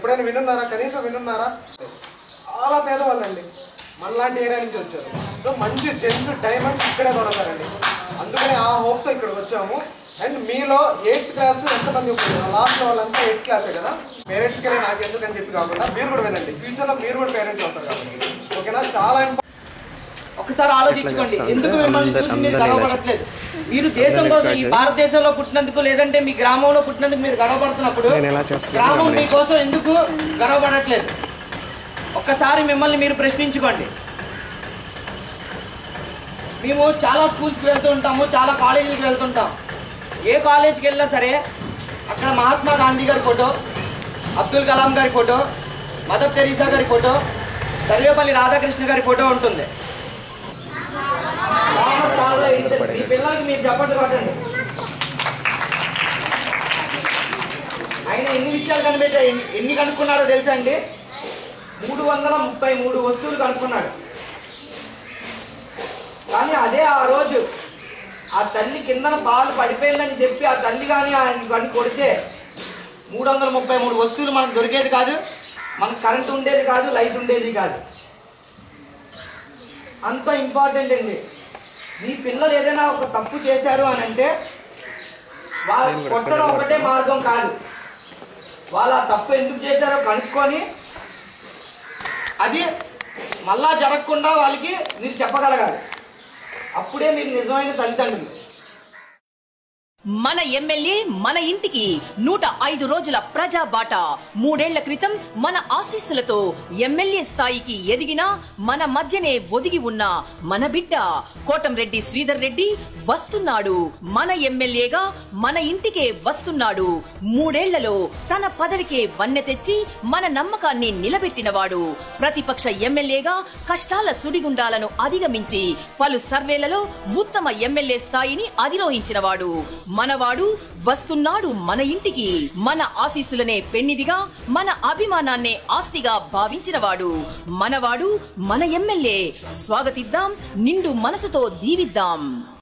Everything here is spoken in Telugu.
ఎప్పుడైనా వినున్నారా కనీసం వినున్నారా చాలా పేదవాళ్ళండి మనలాంటి ఏరియా నుంచి వచ్చారు సో మంచి జెంట్స్ డైమండ్స్ ఇక్కడే దొరకారండి అందుకని ఆ హోప్తో ఇక్కడికి వచ్చాము అండ్ మీలో ఎయిత్ క్లాస్ ఎంతమంది లాస్ట్ వాళ్ళంతా ఎయిత్ క్లాసే కదా పేరెంట్స్కి వెళ్ళి నాకు ఎందుకని చెప్పి కాకుండా మీరు కూడా వినండి ఫ్యూచర్లో మీరు కూడా పేరెంట్స్ అవుతారు కాబట్టి ఓకేనా చాలా ఇంపార్టెంట్ ఒకసారి ఆలోచించుకోండి ఎట్లా చేస్తాం ఎందుకు అంటే మిమ్మల్ని అందరు- చూసి మీరు అందరినీ ఇలా గర్వపడట్లేదు మీరు దేశం అందరినీ కోసం ఈ రికార్డ్ భారతదేశంలో పుట్టినందుకు లేదంటే మీ గ్రామంలో పుట్టినందుకు మీరు గర్వపడుతున్నప్పుడు నేను ఎలా చేస్తున్నానో గ్రామం గమనించు. మీకోసం ఎందుకు గర్వపడట్లేదు ఒక్కసారి మిమ్మల్ని మీరు ప్రశ్నించుకోండి మేము చాలా స్కూల్స్కి వెళ్తూ ఉంటాము చాలా కాలేజీలకు వెళ్తుంటాం ఏ కాలేజీకి వెళ్ళినా సరే అక్కడ మహాత్మా గాంధీ గారి ఫోటో అబ్దుల్ కలాం గారి ఫోటో మదర్ తెరీసా గారి ఫోటో సర్వేపల్లి రాధాకృష్ణ గారి ఫోటో ఉంటుంది చాలా చాలా ఇష్టం. ఈ పిల్లలకి మీరు చెప్పండి కొట్టండి ఆయన ఎన్ని విషయాలు కనిపెట్టా ఎన్ని ఎన్ని కనుక్కున్నాడో తెలుసా అండి మూడు వందల ముప్పై మూడు వస్తువులు కనుక్కున్నాడు కానీ అదే ఆ రోజు ఆ తల్లి కిందన పాలు పడిపోయిందని చెప్పి ఆ తల్లి కానీ ఆయన కానీ కొడితే మూడు వందల ముప్పై మూడు వస్తువులు మనకు దొరికేది కాదు మనకు కరెంట్ ఉండేది కాదు లైట్ ఉండేది కాదు అంత ఇంపార్టెంట్ అండి మీ పిల్లలు ఏదైనా ఒక తప్పు చేశారు అని అంటే వాళ్ళు కొట్టడం ఒకటే మార్గం కాదు వాళ్ళు ఆ తప్పు ఎందుకు చేశారో కనుక్కొని అది మళ్ళా జరగకుండా వాళ్ళకి మీరు చెప్పగలగాలి అప్పుడే మీరు నిజమైన తల్లిదండ్రులు మన ఎమ్మెల్యే మన ఇంటికి నూట ఐదు రోజుల ప్రజా బాట మూడేళ్ల క్రితం మన ఆశీస్సులతో ఎమ్మెల్యే స్థాయికి ఎదిగిన మన మధ్యనే ఒదిగి ఉన్న మన బిడ్డ కోటంరెడ్డి శ్రీధర్ రెడ్డి వస్తున్నాడు మన ఎమ్మెల్యేగా మన ఇంటికే వస్తున్నాడు మూడేళ్లలో తన పదవికే వన్నె తెచ్చి మన నమ్మకాన్ని నిలబెట్టినవాడు ప్రతిపక్ష ఎమ్మెల్యేగా కష్టాల సుడిగుండాలను అధిగమించి పలు సర్వేలలో ఉత్తమ ఎమ్మెల్యే స్థాయిని అధిరోహించినవాడు మనవాడు వస్తున్నాడు మన ఇంటికి మన ఆశీస్సులనే పెన్నిదిగా మన అభిమానాన్నే ఆస్తిగా భావించినవాడు మనవాడు మన ఎమ్మెల్యే స్వాగతిద్దాం నిండు మనసుతో దీవిద్దాం